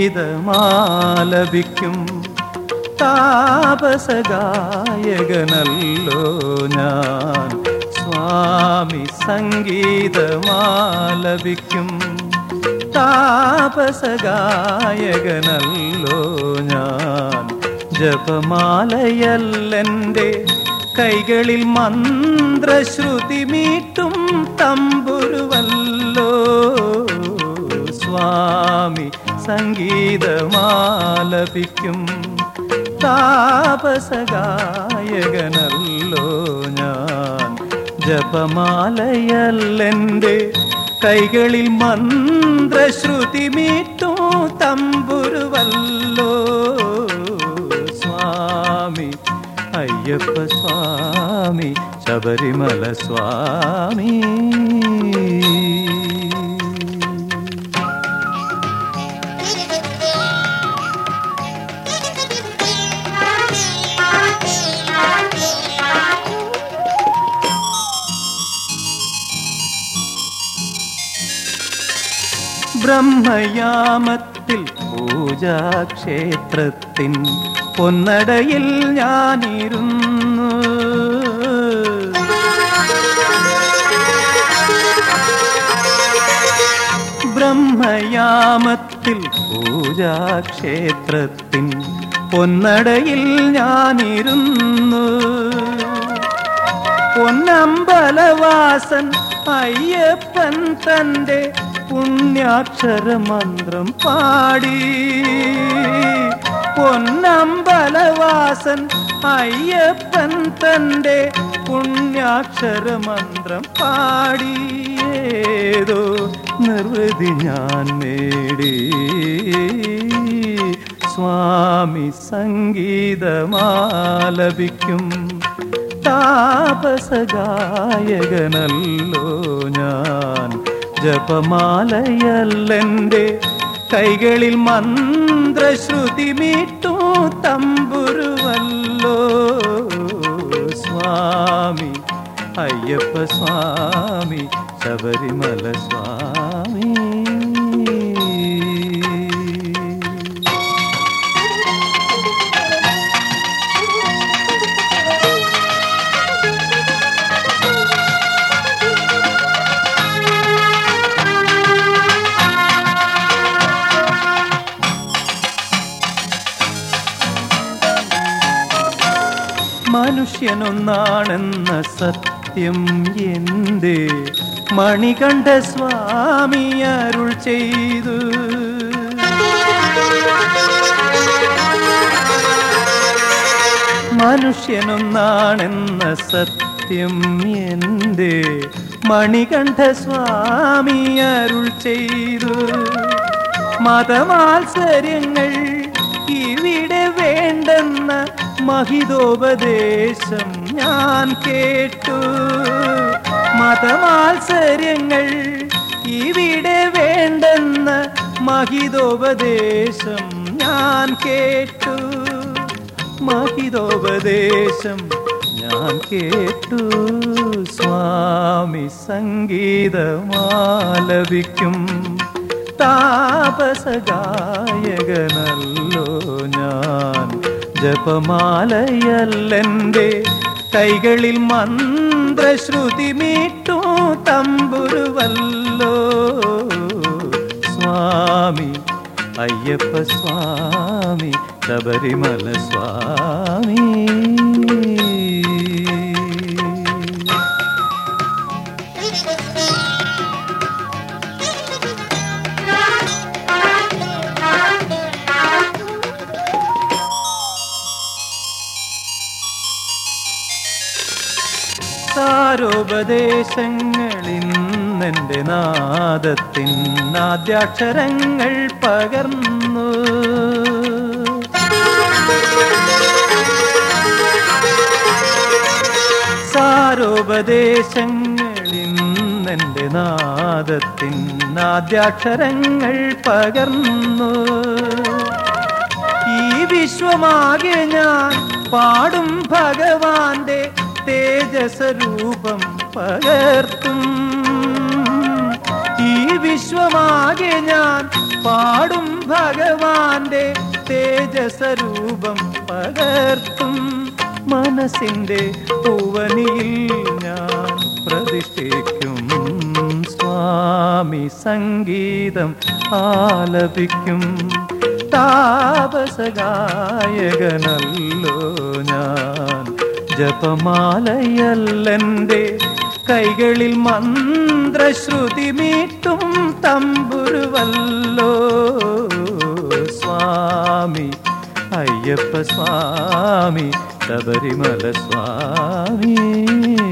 സംഗീതമാലപിക്കും താപസഗായകനല്ലോ ഞാൻ സ്വാമി സംഗീതമാലപിക്കും താപസഗായകനല്ലോ ഞാൻ ജപമാലയല്ലെൻ്റെ കൈകളിൽ മന്ത്രശ്രുതി മീട്ടും തമ്പുരുവല്ലോ സ്വാമി സംഗീതമാലപിക്കും താപസഗായകനല്ലോ ഞാൻ ജപമാലയല്ലെൻ്റെ കൈകളിൽ മന്ത്രശ്രുതി മീട്ടും തമ്പുരുവല്ലോ സ്വാമി അയ്യപ്പ സ്വാമി ശബരിമല സ്വാമി ബ്രഹ്മയാമത്തിൽ പൂജാക്ഷേത്രത്തിൻ പൊന്നടയിൽ ഞാനിരുന്നു ബ്രഹ്മയാമത്തിൽ പൂജാക്ഷേത്രത്തിൻ പൊന്നടയിൽ ഞാനിരുന്നു പൊന്നമ്പലവാസൻ അയ്യപ്പൻ തൻ്റെ പുണ്യാക്ഷര മന്ത്രം പാടി പൊന്നമ്പലവാസൻ അയ്യപ്പൻ തൻ്റെ പുണ്യാക്ഷര മന്ത്രം പാടി ഏതോ നിർവൃതി ഞാൻ നേടി സ്വാമി സംഗീതമാലപിക്കും താപസഗായകനല്ലോ ഞാൻ ജപമാലയല്ലെൻ്റെ കൈകളിൽ മന്ത്രശ്രുതി മീട്ടു തമ്പുരുവല്ലോ സ്വാമി അയ്യപ്പ സ്വാമി ശബരിമല സ്വാമി മനുഷ്യനൊന്നാണെന്ന സത്യം എന്തേ മണികണ്ഠ സ്വാമി അരുൾ ചെയ്തു മനുഷ്യനൊന്നാണെന്ന സത്യം എന്തേ മണികണ്ഠ സ്വാമി അരുൾ ചെയ്തു മതമാത്സര്യങ്ങൾ ഇവിടെ വേണ്ടെന്ന മഹിതോപദേശം ഞാൻ കേട്ടു മതമാത്സര്യങ്ങൾ ഇവിടെ വേണ്ടെന്ന മഹിതോപദേശം ഞാൻ കേട്ടു മഹിതോപദേശം ഞാൻ കേട്ടു സ്വാമി സംഗീതമാലപിക്കും താപസഗായകനല്ലോ ഞാൻ ജപമാലയല്ലെൻ്റെ കൈകളിൽ മന്ത്രശ്രുതി മീട്ടു തമ്പുരുവല്ലോ സ്വാമി അയ്യപ്പ സ്വാമി ശബരിമല സ്വാമി സാരോപദേശങ്ങളിന്നെൻ്റെ നാദത്തിൻ ആദ്യാക്ഷരങ്ങൾ പകർന്നു സാരോപദേശങ്ങളിന്നെൻ്റെ നാദത്തിൻ ആദ്യാക്ഷരങ്ങൾ പകർന്നു ഈ വിശ്വമാകെ ഞാൻ പാടും ഭഗവാന്റെ തേജസരൂപം പകർത്തും ഈ വിശ്വമാകെ ഞാൻ പാടും ഭഗവാന്റെ തേജസ്വരൂപം പകർത്തും മനസ്സിന്റെ പൂവനിയിൽ ഞാൻ പ്രതിഷ്ഠിക്കും സ്വാമി സംഗീതം ആലപിക്കും താപസഗായകനല്ലോ ഞാൻ ജപമാലയല്ലെൻ്റെ കൈകളിൽ മന്ത്രശ്രുതി മീട്ടും തമ്പുരുവല്ലോ സ്വാമി അയ്യപ്പ സ്വാമി ശബരിമല സ്വാമി